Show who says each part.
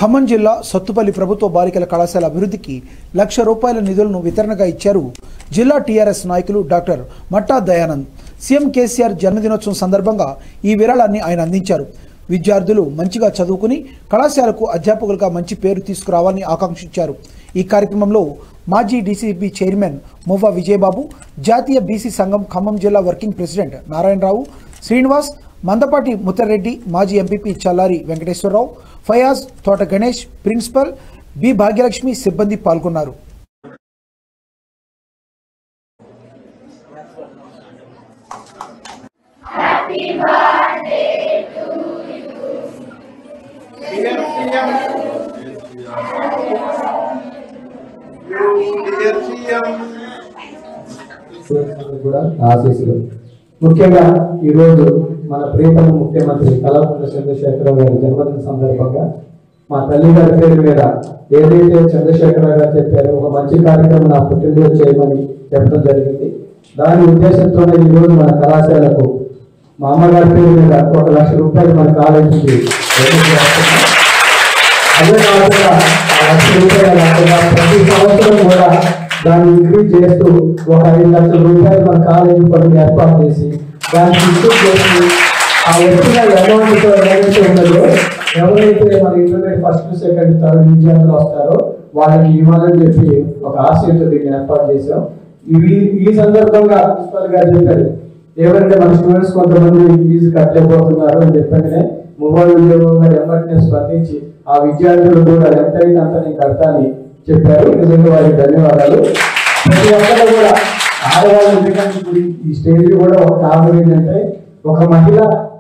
Speaker 1: ఖమ్మం జిల్లా సత్తుపల్లి ప్రభుత్వ బాలికల కళాశాల అభివృద్ధికి లక్ష రూపాయల నిధులను వితరణగా ఇచ్చారు జిల్లా టీఆర్ఎస్ నాయకులు డాక్టర్ మట్టా దయానంద్ సీఎం కేసీఆర్ జన్మదినోత్సవం సందర్భంగా ఈ విరాళాన్ని ఆయన అందించారు విద్యార్థులు మంచిగా చదువుకుని కళాశాలకు అధ్యాపకులుగా మంచి పేరు తీసుకురావాలని ఆకాంక్షించారు ఈ కార్యక్రమంలో మాజీ డీసీబీ చైర్మన్ మువ్వ విజయబాబు జాతీయ బీసీ సంఘం ఖమ్మం జిల్లా వర్కింగ్ ప్రెసిడెంట్ నారాయణరావు శ్రీనివాస్ మందపాటి ముత్తరెడ్డి మాజీ ఎంపీపీ చల్లారి వెంకటేశ్వరరావు ఫయాజ్ తోట గణేష్ ప్రిన్సిపల్ బి భాగ్యలక్ష్మి సిబ్బంది పాల్గొన్నారు
Speaker 2: కూడా ఆశీస్సులు ముఖ్యంగా ఈరోజు మన ప్రియతమ ముఖ్యమంత్రి కల్వకుంట్ల చంద్రశేఖరరావు గారి జన్మదిన సందర్భంగా మా తల్లి గారి పేరు మీద ఏదైతే చంద్రశేఖరరావు గారు చెప్పారో ఒక మంచి కార్యక్రమం నా పుట్టినరోజు చేయమని చెప్పడం జరిగింది దాని ఉద్దేశంతోనే ఈరోజు మన కళాశాలకు మా అమ్మగారి పేరు మీద ఒక లక్ష రూపాయలు మన కాలేజీకి donate చేస్తున్నాం. అదే కాకుండా ఆ లక్ష రూపాయలు కాకుండా ప్రతి సంవత్సరం కూడా దాన్ని ఇంక్రీజ్ చేస్తూ ఒక ఐదు లక్షల రూపాయలు మన కాలేజీ పనులు ఏర్పాటు చేసి దాన్ని ఇంక్రీజ్ చేసి ఆ వచ్చిన అమౌంట్ ఏదైతే ఉన్నదో ఎవరైతే మన ఇంటర్మీడియట్ ఫస్ట్ సెకండ్ థర్డ్ విద్యార్థులు వస్తారో వాళ్ళకి ఇవ్వాలని చెప్పి ఒక ఆశయంతో దీన్ని ఏర్పాటు చేశాం ఇవి ఈ సందర్భంగా ప్రిన్సిపల్ గారు చెప్పారు ఏమంటే మన స్టూడెంట్స్ కొంతమంది ఫీజు కట్టలేకపోతున్నారు అని చెప్పగానే మొబైల్ ఉద్యోగం గారు ఎమ్మటినే స్పందించి ఆ విద్యార్థులు కూడా ఎంతైనా అంత నేను కడతానని చెప్పారు నిజంగా వారికి ధన్యవాదాలు ప్రతి ఒక్కరు కూడా ఆడవాళ్ళు ఎందుకంటే ఇప్పుడు ఈ స్టేజ్ కూడా ఒక కారణం ఏంటంటే ఒక మహిళ